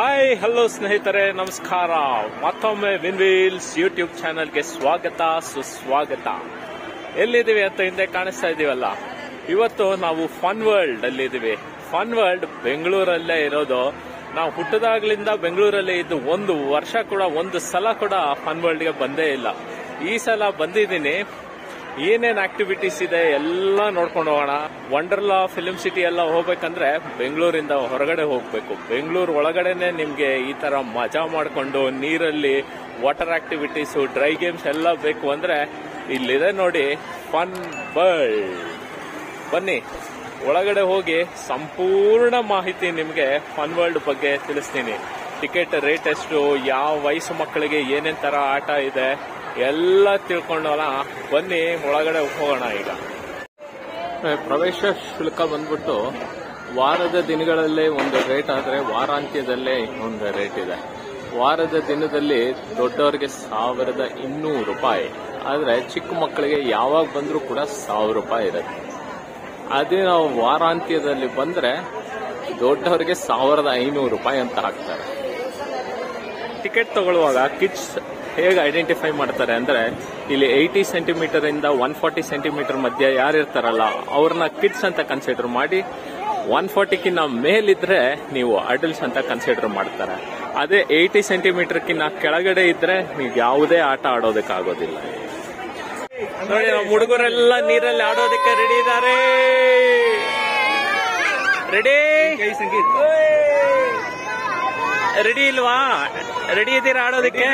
Hi hello ಸ್ನೇಹಿತರೆ ನಮಸ್ಕಾರ ಮತ್ತೊಮ್ಮೆ ವಿನ್ವೀಲ್ಸ್ ಯೂಟ್ಯೂಬ್ ಚಾನೆಲ್ಗೆ ಸ್ವಾಗತ ಸುಸ್ವಾಗತ ಎಲ್ಲಿದ್ದೀವಿ ಅಂತ ಹಿಂದೆ ಕಾಣಿಸ್ತಾ ಇದೀವಲ್ಲ ಇವತ್ತು ನಾವು ಫನ್ ವರ್ಲ್ಡ್ ಅಲ್ಲಿ ಇದೀವಿ ಫನ್ ವರ್ಲ್ಡ್ ಬೆಂಗಳೂರಲ್ಲೇ ಇರೋದು ನಾವು ಹುಟ್ಟದಾಗ್ಲಿಂದ ಬೆಂಗಳೂರಲ್ಲೇ ಇದ್ದು ಒಂದು ವರ್ಷ ಕೂಡ ಒಂದು ಸಲ ಕೂಡ ಫನ್ ವರ್ಲ್ಡ್ಗೆ ಬಂದೇ ಇಲ್ಲ ಈ ಸಲ ಬಂದಿದ್ದೀನಿ ಏನೇನ್ ಆಕ್ಟಿವಿಟೀಸ್ ಇದೆ ಎಲ್ಲ ನೋಡ್ಕೊಂಡು ಹೋಗೋಣ ವಂಡರ್ಲಾ ಫಿಲ್ಮ್ ಸಿಟಿ ಎಲ್ಲ ಹೋಗ್ಬೇಕಂದ್ರೆ ಬೆಂಗಳೂರಿಂದ ಹೊರಗಡೆ ಹೋಗ್ಬೇಕು ಬೆಂಗಳೂರು ಒಳಗಡೆನೆ ನಿಮ್ಗೆ ಈ ತರ ಮಜಾ ಮಾಡ್ಕೊಂಡು ನೀರಲ್ಲಿ ವಾಟರ್ ಆಕ್ಟಿವಿಟೀಸ್ ಡ್ರೈ ಗೇಮ್ಸ್ ಎಲ್ಲ ಬೇಕು ಅಂದ್ರೆ ಇಲ್ಲಿದೆ ನೋಡಿ ಫನ್ ವರ್ಲ್ಡ್ ಬನ್ನಿ ಒಳಗಡೆ ಹೋಗಿ ಸಂಪೂರ್ಣ ಮಾಹಿತಿ ನಿಮ್ಗೆ ಫನ್ ವರ್ಲ್ಡ್ ಬಗ್ಗೆ ತಿಳಿಸ್ತೀನಿ ಟಿಕೆಟ್ ರೇಟ್ ಎಷ್ಟು ಯಾವ ವಯಸ್ಸು ಮಕ್ಕಳಿಗೆ ಏನೇನ್ ತರ ಆಟ ಇದೆ ಎಲ್ಲ ತಿಳ್ಕೊಂಡೋಣ ಬನ್ನಿ ಒಳಗಡೆ ಹೋಗೋಣ ಈಗ ಪ್ರವೇಶ ಶುಲ್ಕ ಬಂದ್ಬಿಟ್ಟು ವಾರದ ದಿನಗಳಲ್ಲೇ ಒಂದು ರೇಟ್ ಆದ್ರೆ ವಾರಾಂತ್ಯದಲ್ಲೇ ಒಂದು ರೇಟ್ ಇದೆ ವಾರದ ದಿನದಲ್ಲಿ ದೊಡ್ಡವರಿಗೆ ಸಾವಿರದ ಇನ್ನೂರು ರೂಪಾಯಿ ಆದ್ರೆ ಚಿಕ್ಕ ಮಕ್ಕಳಿಗೆ ಯಾವಾಗ ಬಂದ್ರೂ ಕೂಡ ಸಾವಿರ ರೂಪಾಯಿ ಇರುತ್ತೆ ಅದೇ ನಾವು ವಾರಾಂತ್ಯದಲ್ಲಿ ಬಂದ್ರೆ ದೊಡ್ಡವರಿಗೆ ಸಾವಿರದ ಐನೂರು ರೂಪಾಯಿ ಅಂತ ಹಾಕ್ತಾರೆ ಟಿಕೆಟ್ ತಗೊಳ್ಳುವಾಗ ಕಿಡ್ಸ್ ಹೇಗೆ ಐಡೆಂಟಿಫೈ ಮಾಡ್ತಾರೆ ಅಂದ್ರೆ ಇಲ್ಲಿ ಏಯ್ಟಿ ಸೆಂಟಿಮೀಟರ್ ಇಂದ ಒನ್ ಫಾರ್ಟಿ ಸೆಂಟಿಮೀಟರ್ ಮಧ್ಯೆ ಯಾರಿರ್ತಾರಲ್ಲ ಅವ್ರನ್ನ ಕಿಡ್ಸ್ ಅಂತ ಕನ್ಸಿಡರ್ ಮಾಡಿ ಒನ್ ಫಾರ್ಟಿಕಿನ್ನ ಮೇಲಿದ್ರೆ ನೀವು ಅಡಲ್ಟ್ಸ್ ಅಂತ ಕನ್ಸಿಡರ್ ಮಾಡ್ತಾರೆ ಅದೇ ಏಯ್ಟಿ ಸೆಂಟಿಮೀಟರ್ಕಿನ್ನ ಕೆಳಗಡೆ ಇದ್ರೆ ನೀವು ಯಾವುದೇ ಆಟ ಆಡೋದಕ್ಕಾಗೋದಿಲ್ಲ ನೋಡಿ ನಮ್ಮ ಹುಡುಗರೆಲ್ಲ ನೀರಲ್ಲಿ ಆಡೋದಕ್ಕೆ ರೆಡಿ ಇದ್ದಾರೆ ರೆಡಿ ರೆಡಿ ಇಲ್ವಾ ರೆಡಿ ಇದ್ದೀರಾ ಆಡೋದಕ್ಕೆ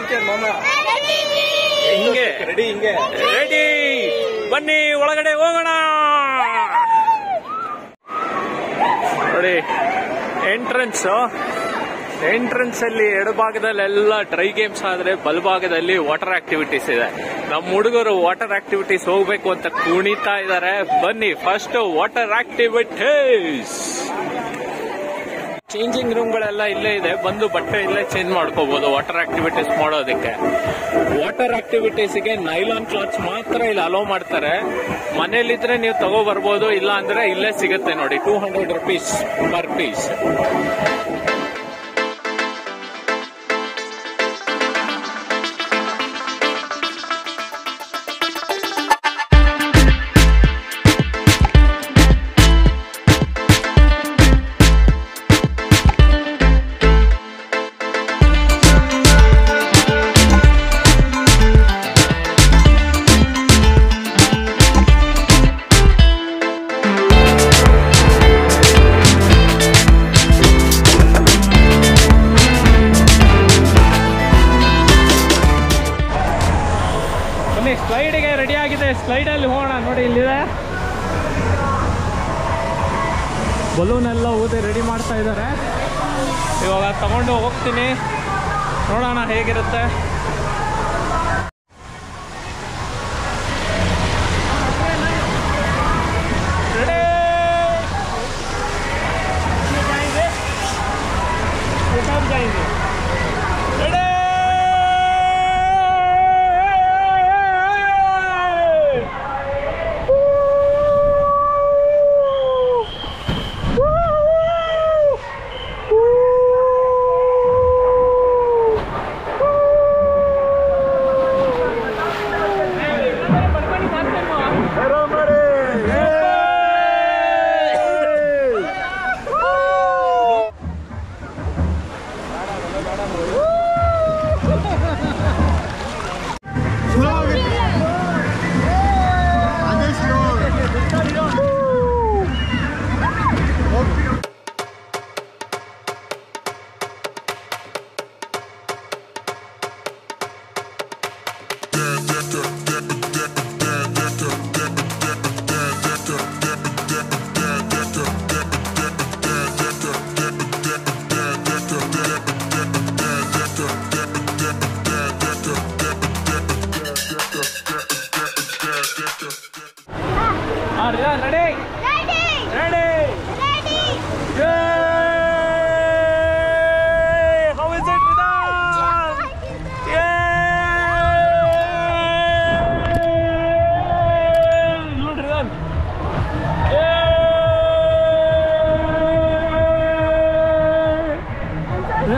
ಹಿಂಗೆ ರೆಡಿ ಹಿಂಗೆ ರೆಡಿ ಬನ್ನಿ ಒಳಗಡೆ ಹೋಗೋಣ ನೋಡಿ ಎಂಟ್ರೆನ್ಸ್ ಎಂಟ್ರೆನ್ಸ್ ಅಲ್ಲಿ ಎಡಭಾಗದಲ್ಲೆಲ್ಲ ಡ್ರೈ ಗೇಮ್ಸ್ ಆದ್ರೆ ಬಲಭಾಗದಲ್ಲಿ ವಾಟರ್ ಆಕ್ಟಿವಿಟೀಸ್ ಇದೆ ನಮ್ಮ ಹುಡುಗರು ವಾಟರ್ ಆಕ್ಟಿವಿಟೀಸ್ ಹೋಗ್ಬೇಕು ಅಂತ ಕುಣಿತಾ ಇದ್ದಾರೆ ಬನ್ನಿ ಫಸ್ಟ್ ವಾಟರ್ ಆಕ್ಟಿವಿಟೀಸ್ ಚೇಂಜಿಂಗ್ ರೂಮ್ಗಳೆಲ್ಲ ಇಲ್ಲೇ ಇದೆ ಬಂದು ಬಟ್ಟೆ ಇಲ್ಲೇ ಚೇಂಜ್ ಮಾಡ್ಕೋಬಹುದು ವಾಟರ್ ಆಕ್ಟಿವಿಟೀಸ್ ಮಾಡೋದಕ್ಕೆ ವಾಟರ್ ಆಕ್ಟಿವಿಟೀಸ್ಗೆ ನೈಲಾನ್ ಕ್ಲಾತ್ಸ್ ಮಾತ್ರ ಇಲ್ಲಿ ಅಲೋ ಮಾಡ್ತಾರೆ ಮನೇಲಿದ್ರೆ ನೀವು ತಗೋ ಬರ್ಬೋದು ಇಲ್ಲ ಅಂದ್ರೆ ಇಲ್ಲೇ ಸಿಗುತ್ತೆ ನೋಡಿ two hundred rupees per piece ಬನ್ನಿ ಸ್ಲೈಡ್ಗೆ ರೆಡಿ ಆಗಿದೆ ಸ್ಲೈಡ್ ಅಲ್ಲಿ ಹೋಗೋಣ ನೋಡಿ ಇಲ್ಲಿದೆ ಬಲೂನ್ ಎಲ್ಲ ಊದಿ ರೆಡಿ ಮಾಡ್ತಾ ಇದ್ದಾರೆ ಇವಾಗ ತಗೊಂಡು ಹೋಗ್ತೀನಿ ನೋಡೋಣ ಹೇಗಿರುತ್ತೆ Ready? ಅದೇ slow ready ready How is it, Ridhan? Yay! Good, Ridhan. Yay!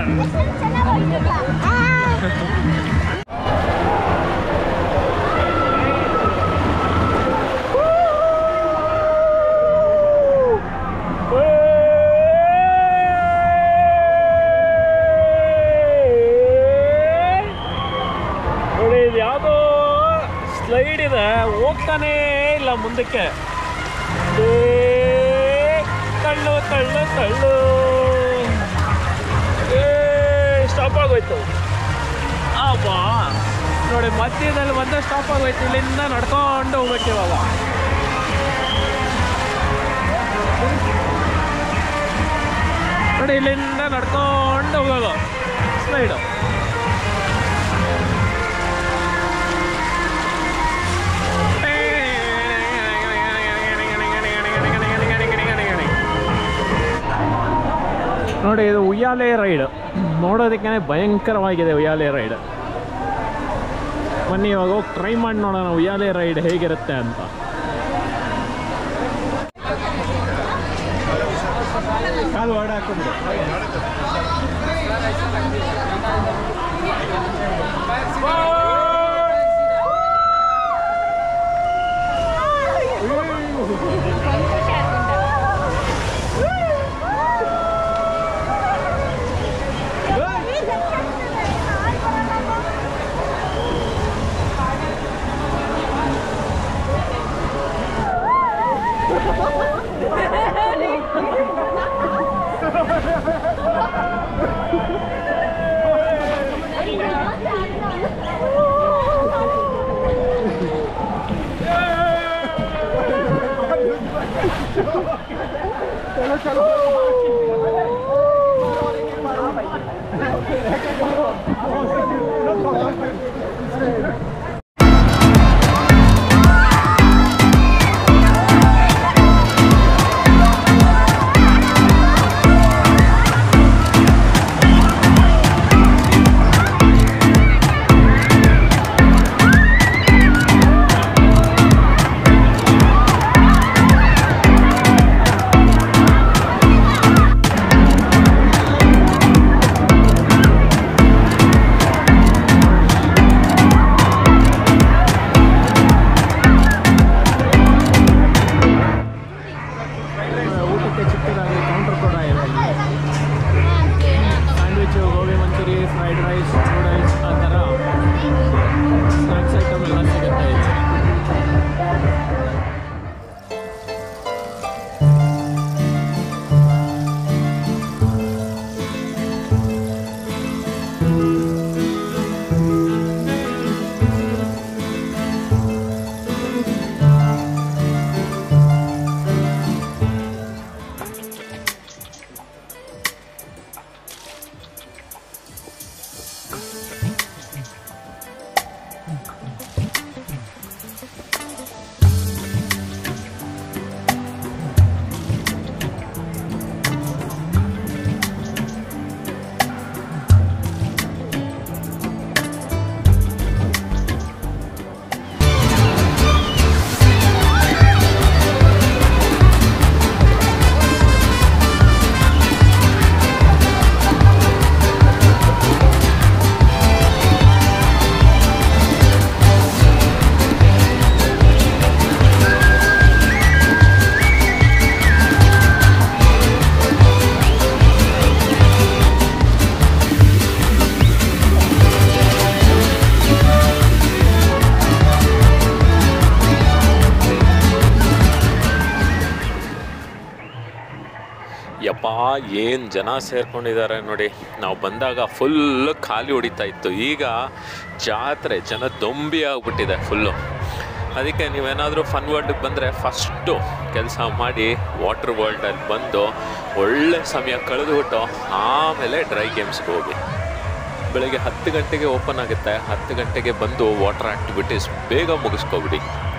ನೋಡಿ ಇದು ಯಾವುದೋ ಸ್ಲೈಡ್ ಇದೆ ಹೋಗ್ತಾನೇ ಇಲ್ಲ ಮುಂದಕ್ಕೆ ಏ, ತಳ್ಳು ತಳ್ಳು ತಳ್ಳು ಏ ಸ್ಟಾಪ್ ಆಗೋಯ್ತು ಅಬ್ಬಾ ನೋಡಿ ಮಧ್ಯದಲ್ಲಿ ಒಂದೇ ಸ್ಟಾಪ್ ಆಗೋಯ್ತು ಇಲ್ಲಿಂದ ನಡ್ಕೊಂಡು ಹೋಗ್ಬೇಕು ಇವಾಗ ನೋಡಿ ಇಲ್ಲಿಂದ ನಡ್ಕೊಂಡು ಹೋಗೋದು ಸ್ಲೈಡು ನೋಡಿ ಇದು ಉಯ್ಯಾಲೆ ರೈಡ್ ನೋಡೋದಕ್ಕೆ ಭಯಂಕರವಾಗಿದೆ ಉಯ್ಯಾಲೆ ರೈಡ್ ಬನ್ನಿ ಇವಾಗ ಹೋಗಿ ಟ್ರೈ ಮಾಡಿ ನೋಡೋಣ ಉಯ್ಯಾಲೆ ರೈಡ್ ಹೇಗಿರುತ್ತೆ ಅಂತ ಕಾಲು ಹೊಡೆ ಹಾಕೊಂಡ್ಬಿಡು ಊಟಕ್ಕೆ ಚಿಕ್ಕದಾಗಿ ಕೌಂಟರ್ ಕೂಡ ಇದೆ sandwich gobi manchurian fried rice noodles ಆ ಥರ ಸ್ನ್ಯಾಕ್ಸ್ ಐಟಮ್ ಎಲ್ಲ ಸಿಗುತ್ತೆ ಇಲ್ಲಿ ಯಪ್ಪ ಏನು ಜನ ಸೇರ್ಕೊಂಡಿದ್ದಾರೆ ನೋಡಿ ನಾವು ಬಂದಾಗ ಫುಲ್ ಖಾಲಿ ಹೊಡಿತಾ ಇತ್ತು ಈಗ ಜಾತ್ರೆ ಜನ ದೊಂಬಿ ಆಗ್ಬಿಟ್ಟಿದೆ ಫುಲ್ಲು ಅದಕ್ಕೆ ನೀವೇನಾದರೂ ಫನ್ ವರ್ಲ್ಡ್ಗೆ ಬಂದರೆ ಫಸ್ಟು ಕೆಲಸ ಮಾಡಿ ವಾಟರ್ ವರ್ಲ್ಡಲ್ಲಿ ಬಂದು ಒಳ್ಳೆ ಸಮಯ ಕಳೆದುಬಿಟ್ಟು ಆಮೇಲೆ ಡ್ರೈ ಗೇಮ್ಸ್ಗೆ ಹೋಗಿ ಬೆಳಗ್ಗೆ ಹತ್ತು ಗಂಟೆಗೆ ಓಪನ್ ಆಗುತ್ತೆ ಹತ್ತು ಗಂಟೆಗೆ ಬಂದು ವಾಟರ್ ಆ್ಯಕ್ಟಿವಿಟೀಸ್ ಬೇಗ ಮುಗಿಸ್ಕೊಬಿಡಿ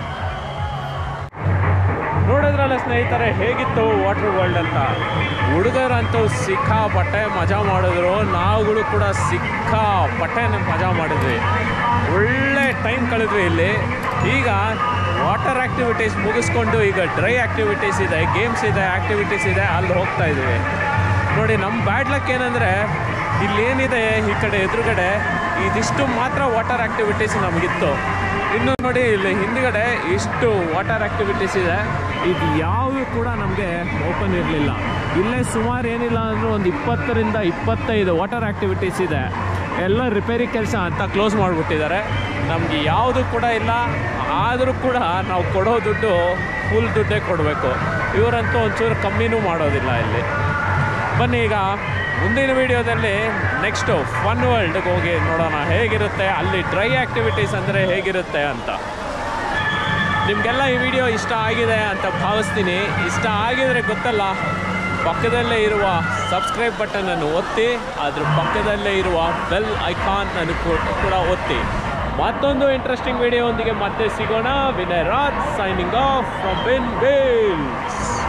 ನೋಡಿದ್ರಲ್ಲ ಸ್ನೇಹಿತರೆ ಹೇಗಿತ್ತು ವಾಟರ್ ವರ್ಲ್ಡ್ ಅಂತ ಹುಡುಗರಂತೂ ಸಿಕ್ಕಾಪಟ್ಟೆ ಮಜಾ ಮಾಡಿದ್ರು ನಾವುಗಳು ಕೂಡ ಸಿಕ್ಕಾಪಟ್ಟೆ ಮಜಾ ಮಾಡಿದ್ವಿ ಒಳ್ಳೆ ಟೈಮ್ ಕಳೆದ್ವಿ ಇಲ್ಲಿ ಈಗ ವಾಟರ್ ಆ್ಯಕ್ಟಿವಿಟೀಸ್ ಮುಗಿಸ್ಕೊಂಡು ಈಗ ಡ್ರೈ ಆ್ಯಕ್ಟಿವಿಟೀಸ್ ಇದೆ ಗೇಮ್ಸ್ ಇದೆ ಆ್ಯಕ್ಟಿವಿಟೀಸ್ ಇದೆ ಅಲ್ಲಿ ಹೋಗ್ತಾ ಇದ್ದೀವಿ ನೋಡಿ ನಮ್ಮ ಬ್ಯಾಡ್ ಲಕ್ ಏನಂದರೆ ಇಲ್ಲೇನಿದೆ ಈ ಕಡೆ ಎದುರುಗಡೆ ಇದಿಷ್ಟು ಮಾತ್ರ ವಾಟರ್ ಆಕ್ಟಿವಿಟೀಸ್ ನಮಗಿತ್ತು ಇನ್ನು ನೋಡಿ ಇಲ್ಲಿ ಹಿಂದ್ಗಡೆ ಇಷ್ಟು ವಾಟರ್ ಆಕ್ಟಿವಿಟೀಸ್ ಇದೆ ಇದು ಯಾವುದು ಕೂಡ ನಮಗೆ ಓಪನ್ ಇರಲಿಲ್ಲ ಇಲ್ಲೇ ಸುಮಾರು ಏನಿಲ್ಲ ಅಂದರೂ ಒಂದು ಇಪ್ಪತ್ತರಿಂದ ಇಪ್ಪತ್ತೈದು ವಾಟರ್ ಆಕ್ಟಿವಿಟೀಸ್ ಇದೆ ಎಲ್ಲ ರಿಪೇರಿ ಕೆಲಸ ಅಂತ ಕ್ಲೋಸ್ ಮಾಡಿಬಿಟ್ಟಿದ್ದಾರೆ ನಮಗೆ ಯಾವುದು ಕೂಡ ಇಲ್ಲ ಆದರೂ ಕೂಡ ನಾವು ಕೊಡೋ ದುಡ್ಡು ಫುಲ್ ದುಡ್ಡೇ ಕೊಡಬೇಕು ಇವರಂತೂ ಒಂಚೂರು ಕಮ್ಮಿನೂ ಮಾಡೋದಿಲ್ಲ ಇಲ್ಲಿ ಬನ್ನಿ ಈಗ ಮುಂದಿನ ವಿಡಿಯೋದಲ್ಲಿ ನೆಕ್ಸ್ಟು ಫನ್ ವರ್ಲ್ಡ್ಗೆ ಹೋಗಿ ನೋಡೋಣ ಹೇಗಿರುತ್ತೆ ಅಲ್ಲಿ ಡ್ರೈ ಆ್ಯಕ್ಟಿವಿಟೀಸ್ ಅಂದರೆ ಹೇಗಿರುತ್ತೆ ಅಂತ ನಿಮಗೆಲ್ಲ ಈ ವಿಡಿಯೋ ಇಷ್ಟ ಆಗಿದೆ ಅಂತ ಭಾವಿಸ್ತೀನಿ ಇಷ್ಟ ಆಗಿದರೆ ಗೊತ್ತಲ್ಲ ಪಕ್ಕದಲ್ಲೇ ಇರುವ ಸಬ್ಸ್ಕ್ರೈಬ್ ಬಟನನ್ನು ಒತ್ತಿ ಅದ್ರ ಪಕ್ಕದಲ್ಲೇ ಇರುವ ಬೆಲ್ ಐಕಾನ್ ಅನ್ನು ಕೂಡ ಒತ್ತಿ ಮತ್ತೊಂದು ಇಂಟ್ರೆಸ್ಟಿಂಗ್ ವಿಡಿಯೋ ಒಂದಿಗೆ ಮತ್ತೆ ಸಿಗೋಣ Vinay Raj signing off from Win bails